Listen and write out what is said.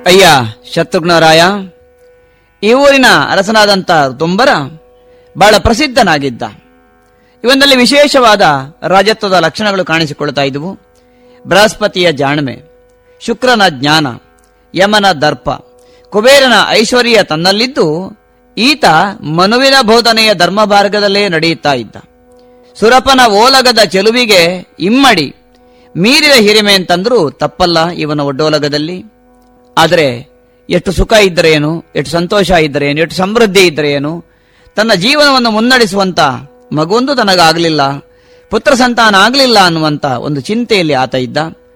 ಅಯ್ಯ ಶತ್ರುಘ್ನರಾಯ ಈ ಊರಿನ ಅರಸನಾದಂಥ ದುಂಬರ ಬಹಳ ಪ್ರಸಿದ್ಧನಾಗಿದ್ದ ಇವನಲ್ಲಿ ವಿಶೇಷವಾದ ರಾಜತ್ವದ ಲಕ್ಷಣಗಳು ಕಾಣಿಸಿಕೊಳ್ತಾ ಇದ್ವು ಬೃಹಸ್ಪತಿಯ ಜಾಣ್ಮೆ ಶುಕ್ರನ ಜ್ಞಾನ ಯಮನ ದರ್ಪ ಕುಬೇರನ ಐಶ್ವರ್ಯ ತನ್ನಲ್ಲಿದ್ದು ಈತ ಮನುವಿನ ಬೋಧನೆಯ ಧರ್ಮ ಮಾರ್ಗದಲ್ಲೇ ನಡೆಯುತ್ತಾ ಇದ್ದ ಸುರಪನ ಓಲಗದ ಚೆಲುವಿಗೆ ಇಮ್ಮಡಿ ಮೀರಿದ ಹಿರಿಮೆ ಅಂತಂದ್ರೂ ತಪ್ಪಲ್ಲ ಇವನ ಒಡ್ಡೋಲಗದಲ್ಲಿ ಆದರೆ ಎಷ್ಟು ಸುಖ ಇದ್ದರೇನು ಎಷ್ಟು ಸಂತೋಷ ಇದ್ದರೇನು ಎಷ್ಟು ಸಮೃದ್ಧಿ ಇದ್ದರೇನು ತನ್ನ ಜೀವನವನ್ನು ಮುನ್ನಡೆಸುವಂತ ಮಗುವೊಂದು ತನಗಾಗಲಿಲ್ಲ ಪುತ್ರ ಸಂತಾನ ಆಗಲಿಲ್ಲ ಅನ್ನುವಂತ ಒಂದು ಚಿಂತೆಯಲ್ಲಿ ಆತ ಇದ್ದ